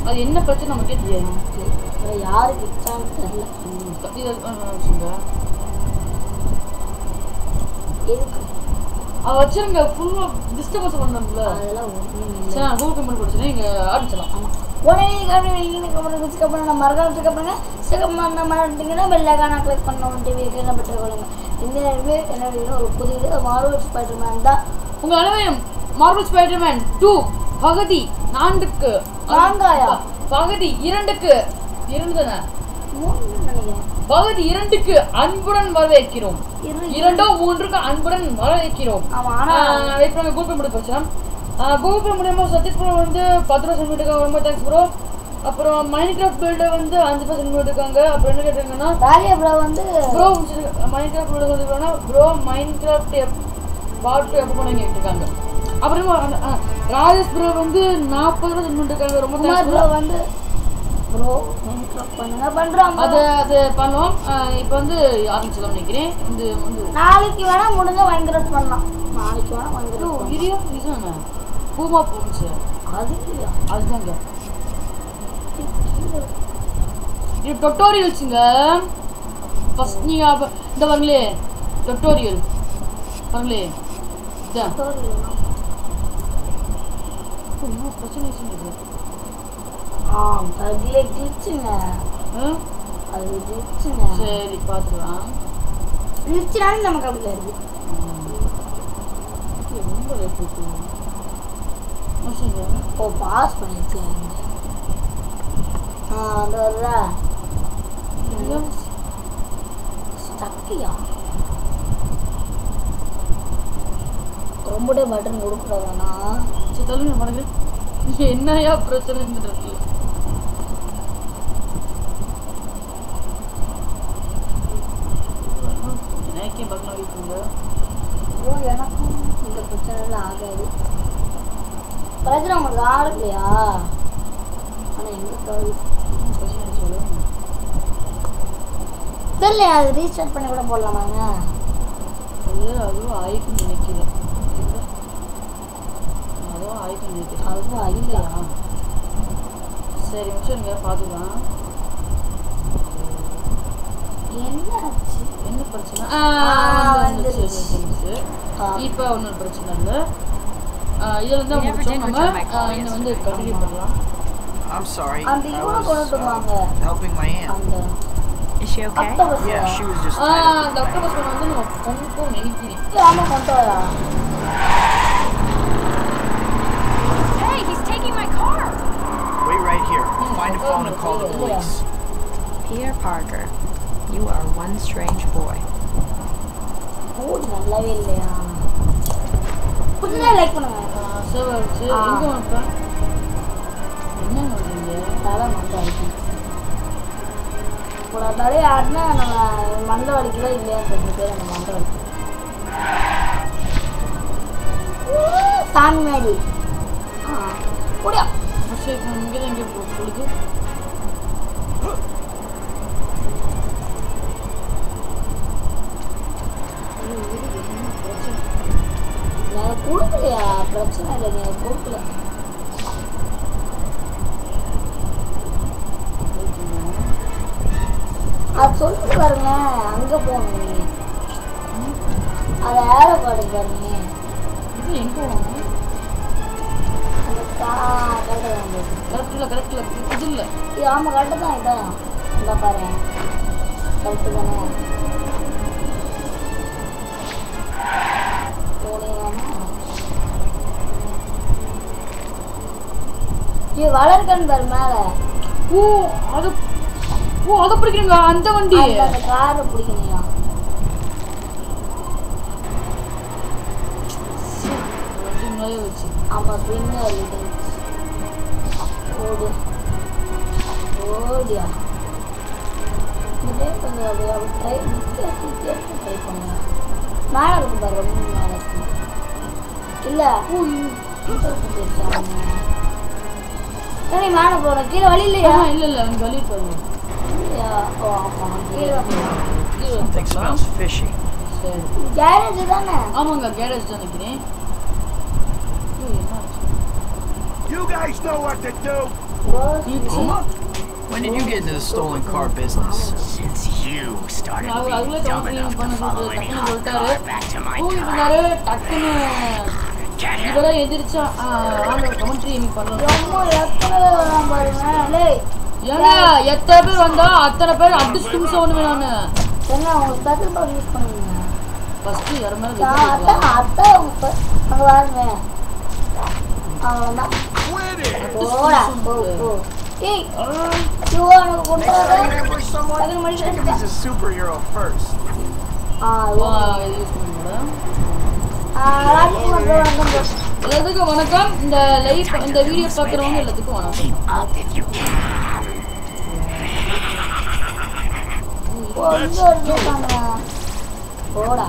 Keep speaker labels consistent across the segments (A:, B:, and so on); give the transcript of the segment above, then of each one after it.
A: அது என்ன பிரச்சனை நமக்கே தெரியாது
B: வேற யாருக்கு இச்சான்னு தெரியல
A: ம், இது ஆ, வச்சுங்க
B: எதுக்கு
A: அதை வச்சிருங்க ஃபுல்லாக டிஸ்டர்பன்ஸ் பண்ணணும்ல
B: அதெல்லாம் ஒன்றும் இல்லை
A: சரி நான் கூகுள் பண்ணி படிச்சுன்னா இங்கே ஆரம்பிச்சலாம்
B: ஆமா உடனே கம்பெனி இன்னைக்கு அப்புறம் குச்சி கப்பல் நம்ம மறக்காம கப்பலுங்க சிக்கம் பண்ண மாட்டீங்கன்னா பெல்லைக்கான கிளிக் பண்ண டிவி என்ன பெற்றுக்கொள்ளுங்க இந்த ரிவ்யூ என்ன வீடியோ ஒரு புது வீடியோ மார்வல் ஸ்பைடர் மேன் தான்
A: உங்கள் அனைவரும் மார்வல் ஸ்பைடர்மேன் டூ பகுதி நான்குக்கு
B: நான்காயா?
A: பகுதி இரண்டுக்கு இரண்டு தானே
B: மூணு நினைக்கிறேன்
A: பகுதி இரண்டுக்கு அன்புடன் வரவேற்கிறோம்
B: இரு
A: இரண்டோ மூன்றுக்கு அன்புடன் வரவேற்கிறோம்
B: ஆமா ஆனா
A: வெயிட் பண்ணுங்க கூகுள் பண்ணி படிச்சோம் கூகுள் மூலியமா சதீஷ் ப்ரோ வந்து பத்து ரூபா சென்ட் இருக்காங்க ரொம்ப தேங்க்ஸ் ப்ரோ அப்புறம் மைண்ட் கிராஃப்ட் பில்டர் வந்து அஞ்சு ரூபா சென்ட் இருக்காங்க அப்புறம் என்ன கேட்டிருக்காங்கன்னா
B: தாலியா ப்ரோ வந்து
A: ப்ரோ மைண்ட் கிராஃப்ட் பில்டர் சொல்லிருக்காங்கன்னா ப்ரோ மைண்ட் கிராஃப்ட் எப் பாட்டு எப்போ பண்ண கேட்டிருக்காங்க அப்புறமா அந்த- ஆ, ராஜேஷ் ப்ரோ வந்து நாற்பது ரூபா சென்ட் இருக்காங்க ரொம்ப
B: குமார்
A: தேங்க்ஸ்
B: ப்ரோ
A: ப்ரோ
B: வந்து ப்ரோ மைன்கிராஃப்ட் பண்ணுங்க பண்றோம்
A: அது அது பண்ணுவோம் இப்போ வந்து ஆரம்பிச்சலாம் நினைக்கிறேன் இந்த வந்து
B: நாளைக்கு வேணா முடிஞ்ச மைன்கிராஃப்ட் பண்ணலாம் நாளைக்கு வேணா
A: ஐயோ,
B: மைன்கிராஃப்ட்
A: வீடியோ இதுதானே பூமா போச்சு
B: அது இல்லையா?
A: அதுதாங்க இது டொட்டோரியல்ஸுங்க ஃபர்ஸ்ட் நீங்கள் அப்ப- இந்த பாருங்களே டொட்டோரியல் பாருங்களே இதான்
B: tutorial னா?
A: ஓ, இன்னும் பிரச்சனை இருக்குது
B: ஆ அதுல கிளிச்சுங்க
A: ஆ?
B: அது கிளிச்சுங்க
A: சரி பார்த்துக்கலாம்
B: கிளிச்சுனாலும் நமக்கு அப்படி இருக்கு
A: ரொம்ப லேட் இருக்கு மனுஷங்க
B: ஓ பாஸ் பண்ணிருக்கேன் ஆ அது வருதா ஸ்டக்கியா ரொம்படே பட்டன் கொடுக்கூடாதானா
A: சரி தள்ளுங்க பாருங்க என்னையா பிரச்சனை இருந்துட்டு எனக்கே பக்கம் இருக்குங்க
B: ஐயோ எனக்கும் இந்த பிரச்சனைலாம் ஆகாது பிரச்சனை உங்களுக்கு ஆகலையா ஆனால் எங்கே போகுது
A: பிரச்சனை சொல்லு
B: தெரியல அது ரீஸ்டார்ட் பண்ணி கூட போடலாமாங்க
A: அது அதுவும் ஆயிக்குன்னு நினைக்கிறேன் இல்ல? அதுவும் ஆயிக்குன்னு நினைக்கிறேன்
B: அதுவும் இல்லையா
A: சரி நிமிஷம் பார்த்துக்கலாம்
B: என்ன ஆச்சு
A: என்ன பிரச்சனை
B: ஆ,
A: வந்துருச்சு,
B: வந்துருச்சு.
A: வந்துருச்சு.
B: ஆ.
A: இப்போ ஒன்றும் பிரச்சனை இல்லை இதுல இருந்து
C: You never
A: முடிச்சோம்
C: did
A: நம்ம
C: return my call
A: ஆ, இங்க வந்து
C: yesterday.
A: கண்டினியூ பண்ணலாம்
D: I'm sorry.
B: அந்த
D: I
B: இவனை
D: was
B: கொண்டுட்டு
D: uh,
B: வாங்க
D: helping my aunt.
B: அந்த
C: Is she okay?
B: Octopus
D: Yeah, she was just
A: ah
D: tied up
A: அந்த
D: with
A: அக்டோபஸ்
D: my aunt.
A: வந்து நம்ம பொண்ணுக்கும் நினைக்கிறேன்
B: ஆமா கொண்டு வரா
C: Hey, he's taking my car.
D: Wait right here. Find a phone and call the
B: Yeah.
D: police.
C: Peter Parker, you are one strange boy.
B: மூடு நல்லாவே இல்லையா புதுசாக லைக் பண்ணுங்க
A: சேவ் ஆயிடுச்சு
B: ஆ.
A: எங்க வைப்பேன் என்ன பண்ணுறீங்க
B: தலை மண்டை அடிக்கும் கூட தலையை ஆடினா நம்ம மண்டை வலிக்கல இல்லையா ரெண்டு பேர் அந்த மண்டை வலிக்கும் ஊ, சாமி மாதிரி ஆ முடியா
A: சரி இங்கே தான் எங்கே போகுது
B: நான் கொடுக்கலையா பிரச்சனை இல்லை நீ கொடுக்கல அது சொல்லிட்டு பாருங்க அங்கே போகணும் நீ அது ஏரோபாடு பாருங்க
A: இது எங்கே வாங்க
B: அந்த கா கரெக்டாக தான்
A: கரெக்ட் இல்லை கரெக்ட் இல்லை இது இல்லை
B: இது ஆமாம் கரெக்டு தான் இதான் இந்த பாரு கரெக்டு தானே போனீங்கன்னா இது வளர்க்கன்னு பாரு மேலே
A: ஓ அது ஓ அதை பிடிக்கிறீங்களா அந்த வண்டி
B: அந்த அந்த காரை பிடிக்கணையா
A: வண்டி முன்னாடியே வச்சு
B: ஆமாம் பின்னர் ஓடு ஓடியா இதே கொஞ்சம் அப்படியே அப்படி ட்ரை வித்தியாசம் வித்தியாசம் ட்ரை பண்ணுங்க மேலே இருக்கு பாரு ரொம்ப மேலே இருக்கு இல்லை
A: ஓ
B: சரி மேலே போகிறேன் கீழே வழி இல்லையா
A: இல்லை இல்லை அங்கே வழி பாருங்க
B: இல்லையா ஓ ஆமாம் கீழே
A: கீழே
D: Something
A: பார்க்கலாம்.
D: smells fishy.
A: சரி
B: கேரேஜ் தானே
A: ஆமாங்க கேரேஜ் தான் நினைக்கிறேன் ஐயோ, என்ன ஆச்சு?
E: You guys know what to do.
D: Puma? When did you get into the stolen car business?
E: Since you started
A: அவரு
E: being
A: அதுக்குள்ளே
E: dumb
A: கவுன்சிலிங்
E: enough
A: பண்ண
E: to follow
A: சொல்லிட்டு
E: any
A: டக்குன்னு
E: hot
A: சொல்லிட்டாரு
E: car back to my
A: தூங்கிட்டு
E: car.
A: இருந்தாரு டக்குன்னு
E: Get him.
A: இப்பதான் எதிர்ச்சா ஆளோட கமெண்ட்ரி எனக்கு பண்ணலாம்
B: ரொம்ப எத்தனை வரான் பாருங்க லேய்
A: ஏங்க எத்தனை பேர் வந்தா அத்தனை பேர் அடிச்சு நிமிஷம் ஒண்ணு வேணான்னு
B: என்ன அவங்க ஸ்பெஷல் பவர் யூஸ் பண்ணுவீங்க
A: ஃபர்ஸ்ட் யார் மேல
B: நான்
A: வெற்றி
B: அத்தை
A: எடுக்கலாம்.
B: அத்தை அவங்க ஸ்பெ- அங்க பாருங்க அவ்வளோதான் போடா போ போ ஏய் ஐயோ எனக்கு கொண்டு வர
D: Remember someone?
B: Second one,
D: Check if
B: second.
D: he's a superhero first.
B: ஆ
A: வா, இது யூஸ் பண்ணுங்க
B: ராஜ்குமார் bro வணக்கம் bro
A: எல்லாத்துக்கும் வணக்கம் இந்த லைவ் இந்த வீடியோ பார்க்குறவங்க எல்லாத்துக்கும் வணக்கம்
E: Keep up if you can.
B: ஓ இங்க ஒரு இருக்காங்க போடா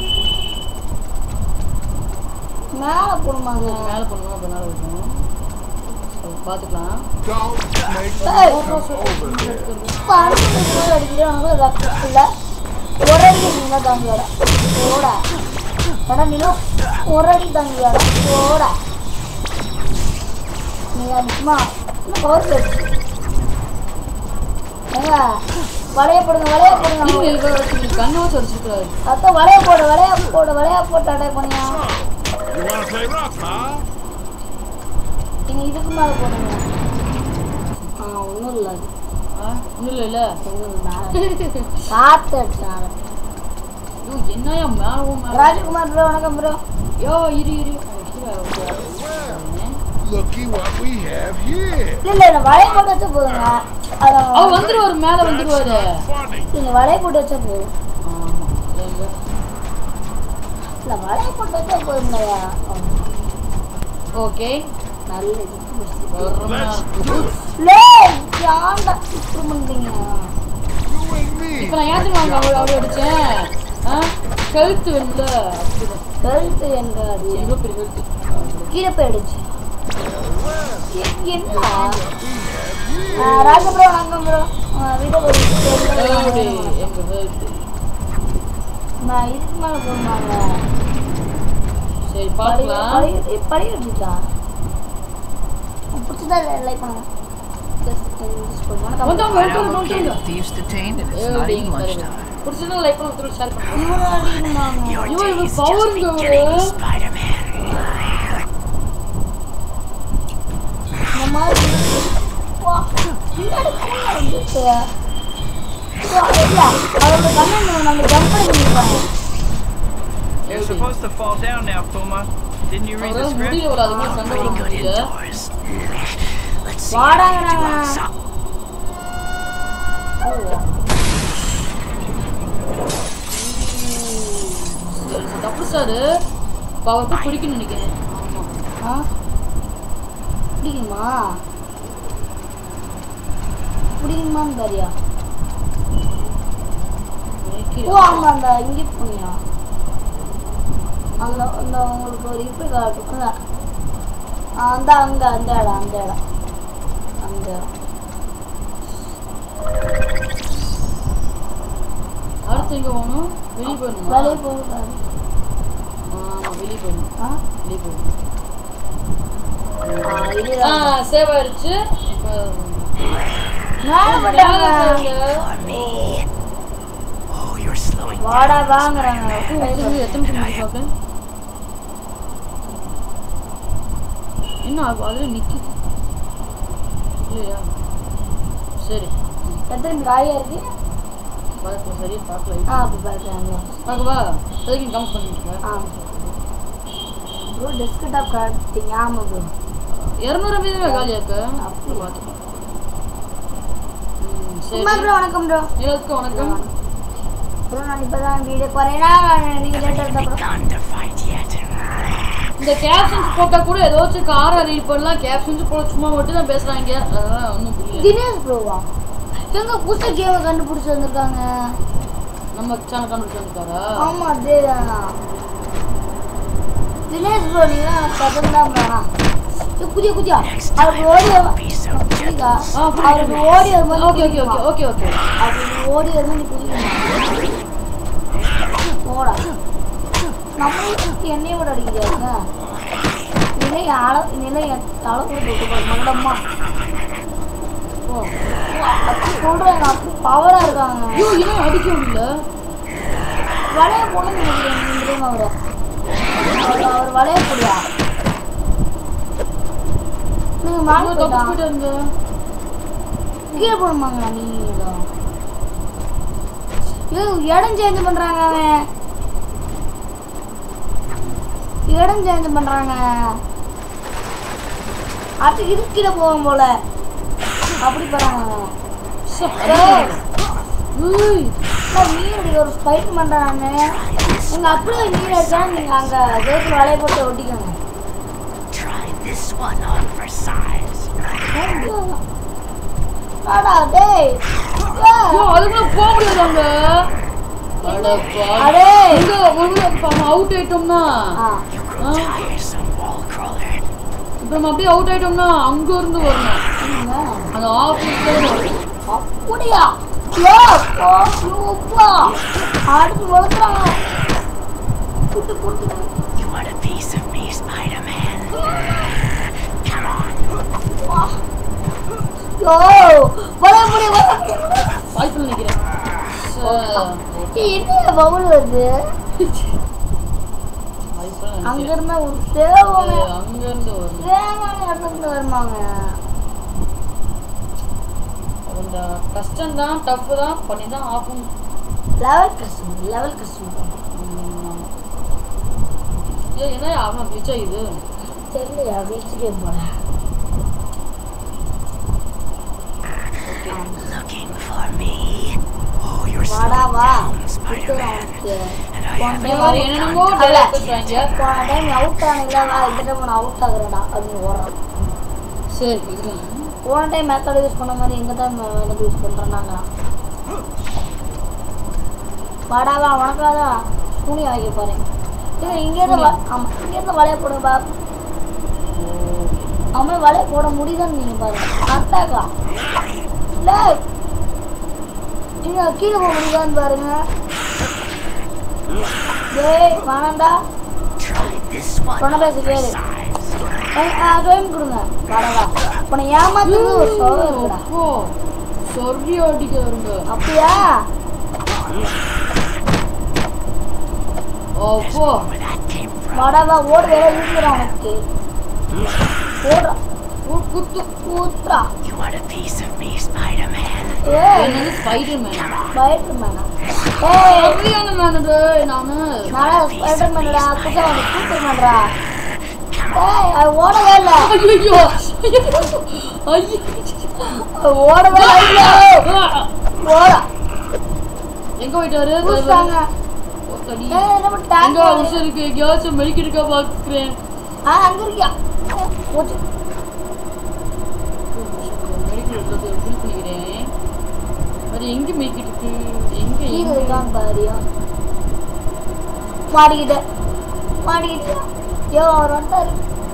B: மேல போடுமாங்க
A: மேலே பண்ணணும் அப்போ மேலே வைக்கணும் So, பார்த்துக்கலாம்
B: ஏய் பன்னெண்டு கோல் அடிக்கிறவங்க ரத்தம் இல்லை ஒரு அடி நீங்க தாங்கியோட போடா எடா நீனும் ஒரு அடி தாங்கியோட போடா நீ அடிக்குமா இன்னும் பவர் போயிடுச்சு ஏங்க வளைய போடுங்க வளைய போடுங்க
A: இருங்க இவர் வச்சு கண்ணை வச்சு அடிச்சிருக்காரு
B: அத்தை வளைய போடு வளைய போடு வளைய போட்டு அட்டாக் பண்ணியா
F: You wanna play rough, huh?
B: நீங்க இதுக்கு மேல போடுங்க ஆ ஒன்றும் இல்லை அது
A: ஆ ஒன்றும் இல்லை இல்லை
B: ஒன்றும் இல்லை காற்று அடிச்சாங்க
A: ஐயோ என்னையா மேலவும் மேலே
B: ராஜகுமார் ப்ரோ வணக்கம் ப்ரோ
A: யோ இரு இரு கீழே வந்து
F: Looky what we have here.
B: இல்ல இல்ல இந்த வளைய போட்டு வச்சா போதுங்க அது
A: அவர் வந்துருவாரு மேலே வந்துருவாரு
F: Funny.
B: இந்த வளைய போட்டு வச்சா போதும்
A: ஆமா எங்க
B: இல்ல வளைய போட்டு வச்சா போதுங்கய்யா
A: ஓகே
B: நல்லது
F: Let's
B: லே யாண்டா இப்படி பண்றீங்க
F: You and me.
A: இப்போ நான் ஏன் வாங்க அவள் அவள் அடிச்சேன் ஆ கழுத்து வெளில அப்படிதான்
B: கழுத்து எங்க அடிச்சு
A: எவ்வளோ பெரிய கழுத்து
B: கீழே போயிடுச்சு எ- என்ன ராஜ ப்ரோ வணக்கம் ப்ரோ வீடியோ
A: அப்படி
B: போட்டு
A: எங்க கழுத்து
B: நான் இதுக்கு மேல போடுவாங்க
A: சரி பார்க்கலாம்
B: படி எடுத்துட்டா பிடிச்சதா லைக் பண்ணுங்க Just- just போடுங்க. வணக்கம்
A: வந்தாங்க
D: Find out
A: வந்தாங்க
D: located,
A: வந்தாங்க
D: thieves detained, and it's not even lunchtime.
A: பிடிச்சதும் லைக் பண்ண ஒருத்தர் ஷேர் பண்ணுங்க
B: இவரு அடிக்கிறாங்க.
E: Your
A: ஐயோ இவர்
E: days just
A: பவருங்க
E: beginning,
A: இவரு
E: Spider-Man.
B: இந்த மாதிரி வா, பின்னாடி கூட வந்துச்சு. வா, இல்ல, அவரோட கண்ணன் நம்ம ஜம்ப் பண்ணி பண்ணிருப்பாங்க.
D: You're supposed to fall down now, Puma. Didn't you read the
A: அவரால்
D: script?
A: முடியல ஒரு அதுக்கு சண்டை
E: Pretty
A: போட
E: good
A: முடியல
E: indoors. Let's see
B: வாடா,
E: how you do
B: வாடா.
E: outside.
A: சரி, சரி, தப்பு சார் இப்போ அவருக்கு பிடிக்கும்னு நினைக்கிறேன் ஆமா
B: ஆ? பிடிக்குமா பிடிக்குமான்னு பாரியா ஓ
A: நினைக்கிறேன்
B: அங்க அந்த இங்கே போனியா அந்த அந்த உங்களுக்கு ஒரு இது காட்டும்ல ஆ, அந்த அங்க அந்த இடம் அந்த இடம் அந்த இடம்
A: அடுத்து எங்க போகணும் வெளியே போயிடணுமா
B: வெளியே போகாது
A: ஆமா வெளியே போயிடணும்
B: ஆ
A: வெளியே போயிடணும்
B: ஆ,
A: ஆ
B: இதுதான்.
A: சேவ் ஆயிடுச்சு இப்போ
B: மேல
A: மேலே
B: போட்டாங்க.
A: போயிடுங்க.
E: For me. Oh, you're slowing
B: வாடா
E: down,
B: வாங்குறாங்க
A: எத்தனை நிமிஷம் எத்தனை நிமிஷம் முடிச்சு பார்க்க என்ன ஆகும் அதில் நிற்கிது இல்லையா சரி
B: எத்தனை காயா இருக்கு
A: பார்க்கலாம் சரியா பார்க்கல
B: ஆ அப்படி பார்க்குறாங்க
A: பார்க்கவா சரிக்கு கவுண்ட் பண்ணிட்டு
B: ஆ ப்ரோ டெஸ்க்டாப் காட்டிங்க ஆமாம் ப்ரோ
A: இரநூறு மீதமே காலியாக்க
B: அப்படி.
A: பார்த்துக்கலாம் ம், சரி
B: சும்மா ப்ரோ வணக்கம் ப்ரோ
A: எல்லாத்துக்கும் வணக்கம்
B: ப்ரோ நான் இப்போ தான் வீடியோ குறையனா நீங்கள் லேட்டாக இருந்தால் bro
E: begun to fight yet.
A: இந்த கேப்ஷன்ஸ் போட்டா கூட ஏதாச்சும் காரை ரீட் பண்ணலாம் கேப்ஷன்ஸ் போட சும்மா மட்டும் தான் பேசுறாங்க அதெல்லாம் ஒன்றும் புரியல
B: தினேஷ் ப்ரோவா எங்க புதுசு கேமை கண்டுபிடிச்சி வந்திருக்காங்க
A: நம்ம சேனல் கண்டுபிடிச்சு வந்துட்டாரா
B: ஆமா அதேதானா தினேஷ் ப்ரோ நீங்க கதம் தான் ப்ரோ குதியா குதியா
E: Next
B: அவருக்கு
E: time,
B: ஓடி
E: I'll be so gentle.
B: புரியுதா
A: ஆ, புரியுது.
B: அவருக்கு ஓடி வரும்போது
A: okay okay okay okay okay
B: அவருக்கு ஓடி வரும்போது நீ குதிக்கணும் போடா நம்மளுக்கு என்னைய விட அடிக்கிறாங்க நிலை அளவு நிலை அளவு கூட போட்டு மண்டம்மா
A: ஓ.
B: சொல்றேன் அப்படி பவரா இருக்காங்க
A: ஐயோ ஏன் அடிக்க முடியல
B: வளைய போன நினைக்கிறேன் தெரியுமா அவரு அவர் அவர் வளைய போடியா நீங்க மாறி
A: ஐயோ, தப்பிச்சு
B: போயிட்டான்
A: போயிட்டாருங்க
B: கீழே போடுமாங்க நீ ஐயோ இடம் சேஞ்ச் பண்றாங்க அவன் இடம் சேஞ்ச் பண்றாங்க அது இது கீழே போவோம் போல அப்படி போறாங்க அவன். ஏய்,
A: ஏய்,
B: நான் நீர் அடிக்க ஒரு ஸ்பைட் பண்றாங்க நீங்க அப்படியே நீர் அடிச்சா நீங்க அங்க சேர்த்து வலைய போட்டு ஒட்டிக்கோங்க
E: Try this one on for size.
B: அடா டேய் ஏய்,
A: ஐயோ, அதுக்குள்ள போக முடியாது அங்க அடப்பா.
B: அடே
A: இங்க ஒழுங்கா இப்ப அவன் அவுட் ஆயிட்டோம்னா
B: ah
E: You grow tiresome, wall crawler.
A: இப்ப நம்ம அப்படியே அவுட் ஆயிட்டோம்னா அங்க இருந்து வரணும்
B: என்னங்க?
A: அந்த ஆபீஸ்ல வரும்
B: அப்படியா ஏ, அப்பா, ஐயோப்பா. அடுத்து வளர்க்குறாங்க குட்டு குட்டு
E: You want a piece of me, Spider-Man? Come on.
B: யோ வளைய முடியும் வளைய முடியும்
A: வாய்ப்புல நிக்கிறேன்
B: என்ன பவுல் வருது
A: வாய்ப்புல
B: அங்க
A: நிக்கிறேன்
B: இருந்தா ஒரு தேவமே
A: ஏய், அங்க இருந்து வரும்
B: தேவையான இடத்துல இருந்து வருமாங்க
A: அந்த கஷ்டம் தான் டஃப் தான் பண்ணி தான் ஆகும்
B: லெவல் கஸ்டமர் லெவல் கஸ்டமர்
A: ஏ என்ன அவன் பிச்சா இது
B: தெரியலையா வீச்சுட்டே போறேன்
E: Looking for me? Oh, you're
B: வாடா
E: slowing
B: வா
E: down,
B: விட்டு
E: Spider-Man.
B: அவனுக்கு
E: And I
B: போன
E: haven't
A: இந்த மாதிரி என்னென்னமோ
B: அல்ல.
A: dialogue பேசுறாங்க
B: போன டைம் அவுட் ஆனீங்களா வா இந்த டைம் நான் அவுட் ஆகுறேன்டா அப்படின்னு ஓடுறான்
A: சரி இது
B: போன டைம் மெத்தட் யூஸ் பண்ண மாதிரி இந்த டைம் மெத்தட் யூஸ் பண்ணுறேன்னாங்க வாடா வா உனக்காக துணி வாங்கி பாரு இது இங்கேருந்து வ- ஆமா இங்கேருந்து வளைய போடுங்க பா அவன் வளைய போட முடியுதான்னு நீங்கள் பாருங்க அத்தாக்கா இல்லை நீங்கள் கீழே போக முடியுதான்னு பாருங்க டேய் வேணாண்டா
E: Try this one
B: சொன்ன
E: on
B: பேச
E: for
B: கேளு
E: size.
B: ஜோயின் கொடுங்க வாடா உன்னை ஏமாத்துறது ஒரு சோகம் இருக்குடா
A: அப்போ சொறி அடிக்க வருங்க
B: அப்படியா
A: அப்போ
E: Where that came from?
B: வாடாவா ஓடு வேற இருக்கிறான் உனக்கு ஓடுறா
A: கு- குத்து
B: ஊத்துறா
E: You want a piece of me, Spider-Man?
B: ஏய்
A: என்னது ஸ்பைடர் மேன்
B: பயட்டு மேனா ஏய்
A: சரியான மேனது நானு
B: நானா ஸ்பைடர் மேனடா புதுசா வந்து சூப்பர் மேனடா ஏய் அது ஓடவே இல்லை
A: ஐயோ ஐயோ
B: அது ஓடவே இல்லை ஓடா
A: எங்க போயிட்டாரு
B: பூசாங்க
A: ஒத்தடி.
B: ஏய் நம்ம
A: எங்க
B: டேங்க்
A: அவசரம் இருக்கு எங்கேயாச்சும் மெடிக்கல் இருக்கா பாக்குறேன்
B: ஆ அங்க இருக்கியா போச்சு
A: மெடிக்கல் உள்ளது ஃபில் பண்ணிக்கிறேன் அது எங்க மெடிக்கல் இருக்கு எங்க
B: கீழே
A: எங்க
B: இருக்கான் பாரியா மாடிக்கிட்ட மாடிக்கிட்ட யோ அவர் வந்தாரு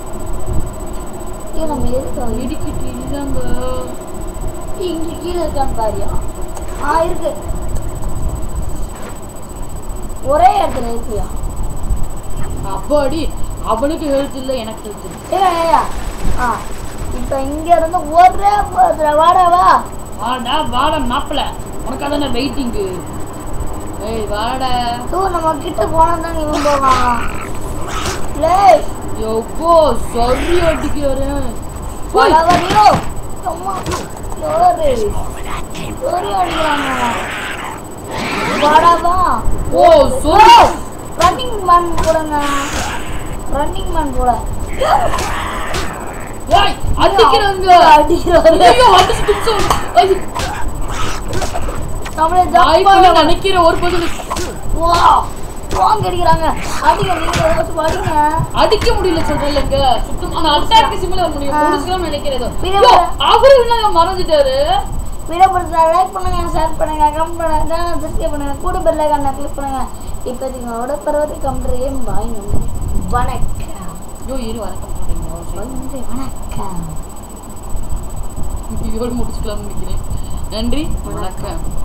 B: ஏ நம்ம எதுக்கு அவர்
A: மெடிக்கல் இல்லைங்க
B: இங்க கீழே இருக்கான் பாரியா ஆ இருக்கு ஒரே இடத்துல இருக்கியா
A: அப்பாடி அவனுக்கு ஹெல்த் இல்லை எனக்கு ஹெல்த் இல்லை
B: ஏயா ஏயா ஆ இப்போ இங்க இருந்து ஒரே போதுல வாடா வா
A: வாடா வாடா மாப்பிள உனக்காக தானே வெயிட்டிங்கு ஏய் வாடா
B: தூ நம்ம கிட்ட போனா தான் இவன் போவான் லே
A: எப்போ சொல்லி அடிக்கிறாரு
B: வாடா வரியோ அம்மா யோரு
E: Where that came
B: யோரு அடிக்கிறாங்க வாடா வா
A: ஓ சொல்லி
B: ரன்னிங் மேன் போடுங்க ரன்னிங் மேன் போட
A: ஏய் அடிக்கிறாங்க
B: அடிக்கிறாரு
A: ஐயோ அடிச்சு பிடிச்சு ஐயோ
B: நம்மளே
A: வாய்ப்புல
B: ஜப்பான்
A: நினைக்கிற ஒரு பகுதி
B: வா வாங்க அடிக்கிறாங்க அடிங்க நீங்க ஏதாச்சும் அடிங்க
A: அடிக்க முடியல சொல்றேன்லங்க சுத்தம் அந்த அட்டாக் சிமில முடியும்
B: ஆ.
A: முடிச்சுக்கலாம் நினைக்கிறது
B: பின்ன
A: ஐயோ, அவரு என்ன மறந்துட்டாரு
B: வீடியோ லைக் பண்ணுங்க ஷேர் பண்ணுங்க கமெண்ட் பண்ணுங்க சேனல் சப்ஸ்கிரைப் பண்ணுங்க கூட பெல் ஐகானை கிளிக் பண்ணுங்க இப்போதைக்கு உங்களோட பருவத்தை கம்பெனியும் பாய் நன்றி வணக்கம்
A: ஐயோ இரு வணக்கம் சொல்றீங்க
B: நன்றி வணக்கம்
A: இதோடு முடிச்சுக்கலாம் நினைக்கிறேன் நன்றி வணக்கம்